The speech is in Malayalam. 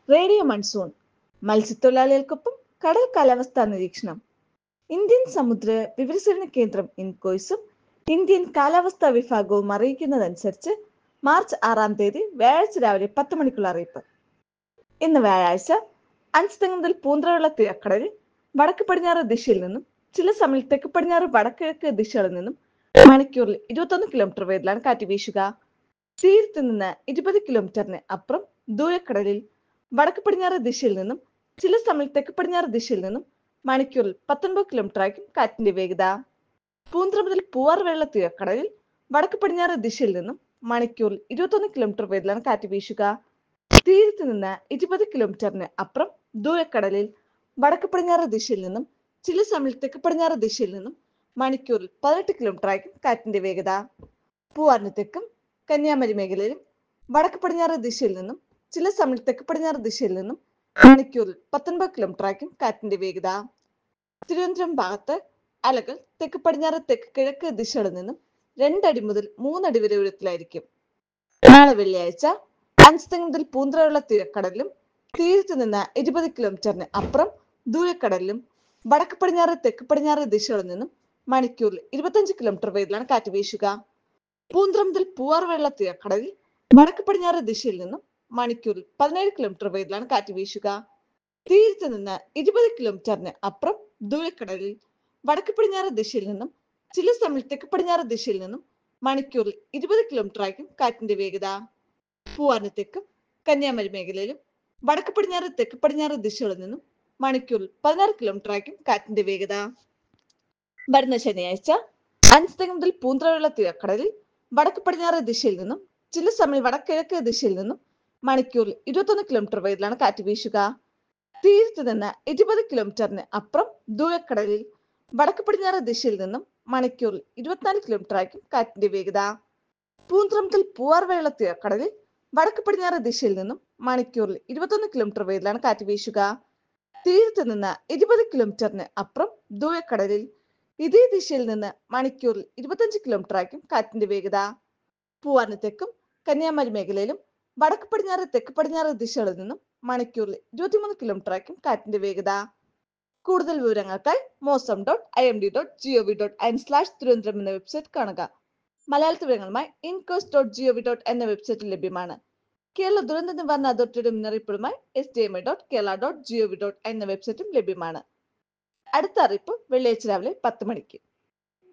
റേഡിയോ മൺസൂൺ മത്സ്യത്തൊഴിലാളികൾക്കൊപ്പം കടൽ കാലാവസ്ഥാ നിരീക്ഷണം ഇന്ത്യൻ സമുദ്ര വിവരസേവന കേന്ദ്രം ഇൻകോയ്സും ഇന്ത്യൻ കാലാവസ്ഥാ വിഭാഗവും അറിയിക്കുന്നതനുസരിച്ച് മാർച്ച് ആറാം തീയതി വ്യാഴാഴ്ച രാവിലെ പത്ത് മണിക്കുള്ള അറിയിപ്പ് ഇന്ന് വ്യാഴാഴ്ച അഞ്ചുതെങ്ങ് മുതൽ പൂന്തറയുള്ള തീരക്കടലിൽ വടക്ക് പടിഞ്ഞാറ് ദിശയിൽ നിന്നും ചില സമയം തെക്ക് പടിഞ്ഞാറ് വടക്കിഴക്ക് ദിശകളിൽ നിന്നും മണിക്കൂറിൽ ഇരുപത്തൊന്ന് കിലോമീറ്റർ വേഗത്തിലാണ് കാറ്റ് വീശുക തീരത്ത് നിന്ന് ഇരുപത് കിലോമീറ്ററിന് അപ്പുറം ദൂരക്കടലിൽ വടക്ക് പടിഞ്ഞാറ് ദിശയിൽ നിന്നും ചില സമയം തെക്ക് പടിഞ്ഞാറ് ദിശയിൽ നിന്നും മണിക്കൂറിൽ പത്തൊൻപത് കിലോമീറ്റർ ആയിരിക്കും കാറ്റിന്റെ വേഗത പൂന്തറ മുതൽ പൂവാർ വെള്ള തീരക്കടലിൽ വടക്ക് പടിഞ്ഞാറ് ദിശയിൽ നിന്നും മണിക്കൂറിൽ ഇരുപത്തൊന്ന് കിലോമീറ്റർ വേഗത്തിലാണ് കാറ്റ് വീശുക തീരത്ത് നിന്ന് ഇരുപത് കിലോമീറ്ററിന് അപ്പുറം ദൂരക്കടലിൽ വടക്ക് പടിഞ്ഞാറ് ദിശയിൽ നിന്നും ചില സമയം തെക്ക് പടിഞ്ഞാറ് ദിശയിൽ നിന്നും മണിക്കൂറിൽ പതിനെട്ട് കിലോമീറ്റർ ആയിരിക്കും കാറ്റിന്റെ വേഗത പൂവാറിന് തെക്കും കന്യാകുമാരി മേഖലയിലും വടക്ക് പടിഞ്ഞാറ് ദിശയിൽ നിന്നും ചില സമയം തെക്ക് പടിഞ്ഞാറ് ദിശയിൽ നിന്നും മണിക്കൂറിൽ പത്തൊൻപത് കിലോമീറ്റർ ആയിരിക്കും കാറ്റിന്റെ വേഗത തിരുവനന്തപുരം ഭാഗത്ത് അലകൾ തെക്ക് പടിഞ്ഞാറ് തെക്ക് കിഴക്ക് ദിശകളിൽ നിന്നും രണ്ടടി മുതൽ മൂന്നടി വരെ ഉയരത്തിലായിരിക്കും നാളെ വെള്ളിയാഴ്ച അഞ്ചുതെങ്ങ് മുതൽ പൂന്തറയുള്ള തീരക്കടലിലും തീരത്ത് നിന്ന് ഇരുപത് കിലോമീറ്ററിന് അപ്പുറം ദൂരക്കടലിലും വടക്ക് പടിഞ്ഞാറ് തെക്ക് പടിഞ്ഞാറ് ദിശകളിൽ നിന്നും മണിക്കൂറിൽ ഇരുപത്തഞ്ച് കിലോമീറ്റർ വേഗത്തിലാണ് കാറ്റ് വീശുക പൂന്തറ മുതൽ പൂവാർ വെള്ള തീരക്കടലിൽ വടക്ക് പടിഞ്ഞാറ് ദിശയിൽ നിന്നും മണിക്കൂറിൽ പതിനേഴ് കിലോമീറ്റർ വേഗത്തിലാണ് കാറ്റ് വീശുക തീരത്ത് നിന്ന് ഇരുപത് കിലോമീറ്ററിന് അപ്പുറം ദൂരക്കടലിൽ വടക്ക് പടിഞ്ഞാറ് ദിശയിൽ നിന്നും ചില സമയം തെക്ക് പടിഞ്ഞാറ് ദിശയിൽ നിന്നും മണിക്കൂറിൽ ഇരുപത് കിലോമീറ്റർ ആയിരിക്കും കാറ്റിന്റെ വേഗത പൂവാറിന് തെക്കും കന്യാകുമാരി മേഖലയിലും വടക്ക് പടിഞ്ഞാറ് തെക്ക് പടിഞ്ഞാറ് ദിശകളിൽ നിന്നും മണിക്കൂറിൽ പതിനാറ് കിലോമീറ്റർ ആയിരിക്കും കാറ്റിന്റെ വേഗത വരുന്ന ശനിയാഴ്ച അഞ്ചുതെങ്ങ് മുതൽ പൂന്തറയുള്ള തീരക്കടലിൽ വടക്ക് പടിഞ്ഞാറ് ദിശയിൽ നിന്നും ചില സമയം വടക്കിഴക്ക് ദിശയിൽ നിന്നും മണിക്കൂറിൽ ഇരുപത്തൊന്ന് കിലോമീറ്റർ വേഗത്തിലാണ് കാറ്റ് വീശുക തീരത്ത് നിന്ന് ഇരുപത് കിലോമീറ്ററിന് അപ്പുറം ദൂരക്കടലിൽ വടക്ക് പടിഞ്ഞാറ് ദിശയിൽ നിന്നും മണിക്കൂറിൽ ഇരുപത്തിനാല് കിലോമീറ്റർ ആയിരിക്കും കാറ്റിന്റെ വേഗത പൂന്തറ മുതൽ പൂവാർ വെള്ള തീരക്കടലിൽ വടക്ക് പടിഞ്ഞാറ് ദിശയിൽ നിന്നും മണിക്കൂറിൽ ഇരുപത്തൊന്ന് കിലോമീറ്റർ വേഗത്തിലാണ് കാറ്റ് വീശുക തീരത്ത് നിന്ന് ഇരുപത് കിലോമീറ്ററിന് അപ്പുറം ദൂരക്കടലിൽ ഇതേ ദിശയിൽ നിന്ന് മണിക്കൂറിൽ ഇരുപത്തഞ്ച് കിലോമീറ്റർ ആയിരിക്കും കാറ്റിന്റെ വേഗത പൂവാറിന് തെക്കും കന്യാകുമാരി മേഖലയിലും വടക്ക് പടിഞ്ഞാറ് തെക്ക് പടിഞ്ഞാറ് ദിശകളിൽ നിന്നും മണിക്കൂറിൽ ഇരുപത്തിമൂന്ന് കിലോമീറ്റർ ആയിരിക്കും കാറ്റിന്റെ വേഗത കൂടുതൽ വിവരങ്ങൾക്കായി Mausam dot I M D dot G O V dot in slash Thiruvananthapuram എന്ന വെബ്സൈറ്റ് കാണുക മലയാളത്തിൽ വിവരങ്ങളുമായി INCOIS dot G O V dot എന്ന വെബ്സൈറ്റിൽ ലഭ്യമാണ് കേരള ദുരന്ത നിവാരണ അതോറിറ്റിയുടെ മുന്നറിയിപ്പുകളുമായി S D M I dot Kerala dot G O V dot എന്ന വെബ്സൈറ്റും ലഭ്യമാണ് അടുത്ത അറിയിപ്പ് വെള്ളിയാഴ്ച രാവിലെ പത്ത് മണിക്ക്